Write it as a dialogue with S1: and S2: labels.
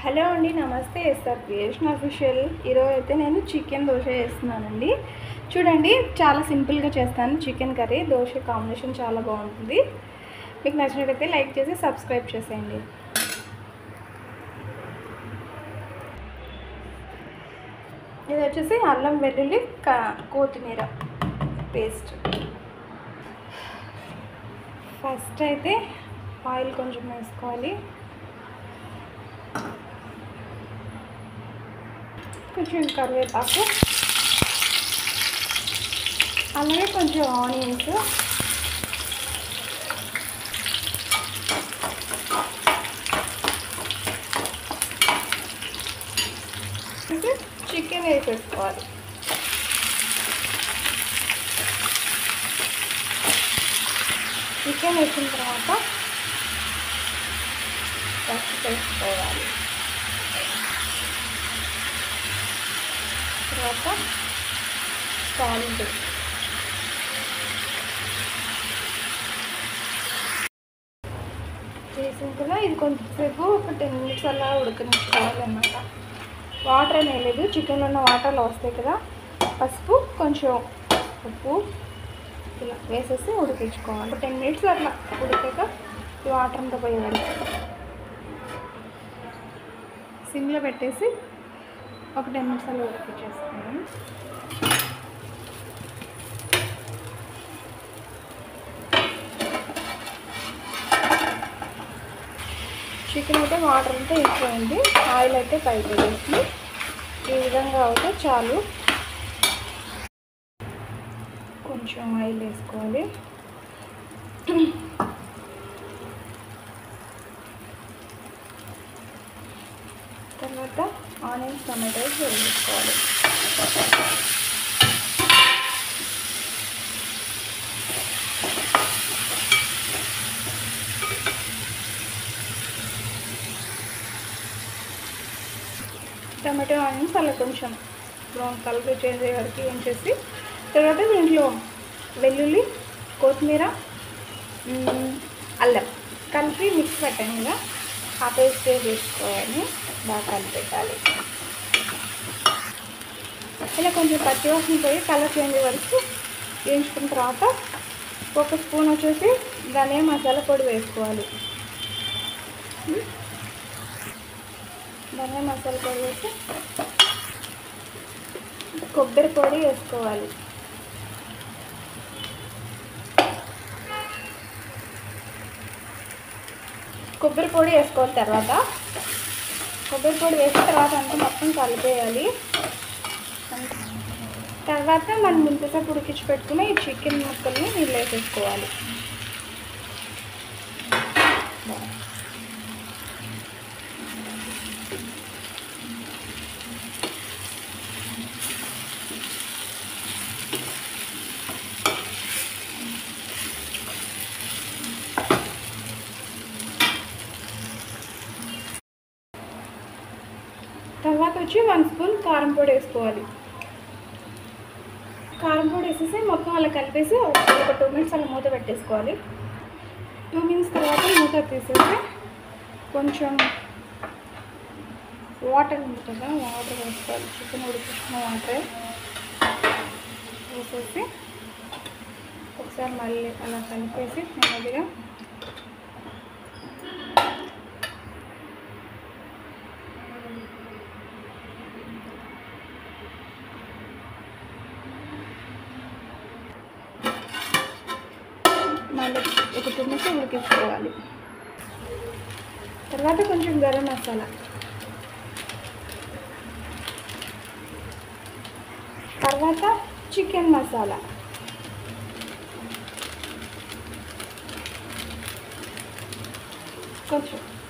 S1: hello అండి నమస్తే SR creation official ఈరోజు అయితే నేను చికెన్ దోశ చేస్తున్నానండి చూడండి చాలా సింపుల్గా చేస్తాను చికెన్ కర్రీ దోశ కాంబినేషన్ చాలా బాగుంటుంది మీకు నచ్చినట్టయితే లైక్ చేసి సబ్స్క్రైబ్ చేసేయండి ఇది వచ్చేసి అల్లం వెల్లుల్లి కా కొత్తిమీర పేస్ట్ ఫస్ట్ అయితే ఆయిల్ కొంచెం వేసుకోవాలి కొంచెం కరివేపాకు అలాగే కొంచెం ఆనియన్స్ చికెన్ వేసేసుకోవాలి చికెన్ వేసిన తర్వాత పసుపు వేసుకోవాలి తర్వాత సాల్ట్ వేసిన కూడా ఇది కొంచెంసేపు ఒక టెన్ మినిట్స్ అలా ఉడకనిచ్చుకోవాలన్నమాట వాటర్ ఏమీ లేదు చికెన్లో ఉన్న వాటర్లో వస్తాయి కదా పసుపు కొంచెం ఉప్పు ఇలా వేసేసి ఉడికించుకోవాలి టెన్ మినిట్స్ అట్లా ఉడికాక ఈ వాటర్ అంతా పోయేయాలి సిమ్లో పెట్టేసి ఒక టెన్ మినిట్స్ అలా ఉడికించేసుకున్నాను చికెన్ అయితే వాటర్ అంతా ఎక్కువైంది ఆయిల్ అయితే పైకి వేసి ఈ విధంగా అయితే చాలు కొంచెం ఆయిల్ వేసుకోవాలి తర్వాత ఆనియన్స్ టమాటోస్ వేసుకోవాలి టమాటో ఆనియన్స్ అలా కొంచెం బ్రౌన్ కలర్ చేంజ్ అయ్యే వరకు ఏం చేసి తర్వాత దీంట్లో వెల్లుల్లి కొత్తిమీర మ్, అల్లం కలిపి మిక్స్ పెట్టాను కదా ఆ పేస్ట్ వేసుకోవాలి బాగా కలిపెట్టాలి ఇలా కొంచెం పచ్చివాసన పోయి కలర్ చేంజ్ అయ్యే వరకు వేయించుకున్న తర్వాత ఒక స్పూన్ వచ్చేసి ధనియా మసాలా పొడి వేసుకోవాలి మ్, ధనియా మసాలా పొడి వేసి కొబ్బరి పొడి వేసుకోవాలి కొబ్బరి పొడి వేసుకోవాలి తర్వాత కొబ్బరి పొడి వేసిన తర్వాత అంతా మొత్తం కలిపేయాలి తర్వాత మనం ఇంతసేపు ఉడికించి పెట్టుకుని ఈ చికెన్ ముక్కల్ని నీళ్ళు వేసేసుకోవాలి తర్వాత వచ్చి వన్ స్పూన్ కారం పొడి వేసుకోవాలి కారం పొడి వేసేసి మొత్తం అలా కలిపేసి ఒక టూ మినిట్స్ అలా మూత పెట్టేసుకోవాలి టూ మినిట్స్ తర్వాత మూత తీసేసి కొంచెం వాటర్ ఉంది కదా వాటర్ వేసుకోవాలి చికెన్ ఉడికించిన వాటర్ వేసేసి ఒకసారి మళ్ళీ అలా కలిపేసి నెమ్మదిగా మళ్ళీ ఒక టూ మినిట్స్ ఉడికించుకోవాలి తర్వాత కొంచెం గరం మసాలా తర్వాత చికెన్ మసాలా కొంచెం